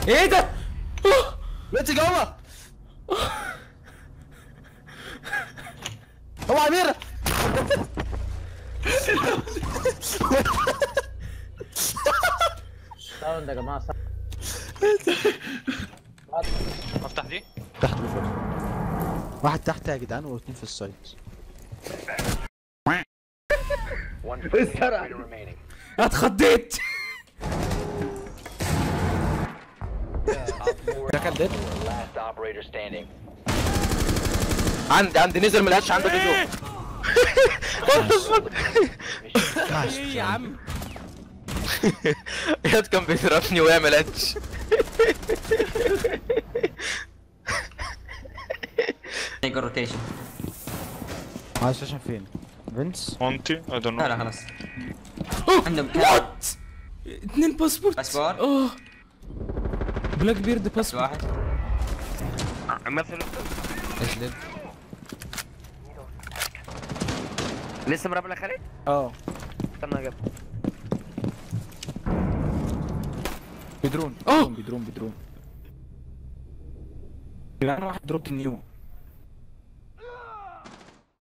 ايه ده؟ أوه. بنت جوه هو عمير ساوند يا جماعه ساوند افتح دي تحت بالفرصة واحد تحت يا جدعان واثنين في السايد اتخضيت ده كان ديد Last operator standing. عندي عندي نزل من الهاتش عنده فيديو ايه يا عم ياد كان بيضربني ويعمل هاتش تيجر روتيشن معاه ستيشن فين؟ فينس؟ مونتي I don't لا know لا خلاص أوه، عندهم وات اتنين باسبورت باسبور اوه بلاك بيرد بس باسبورت واحد مثلا ايش ليد؟ لسه مرابع خالد اه استنى جاب بيدرون أوه. بيدرون بيدرون يبقى انا واحد دروب نيو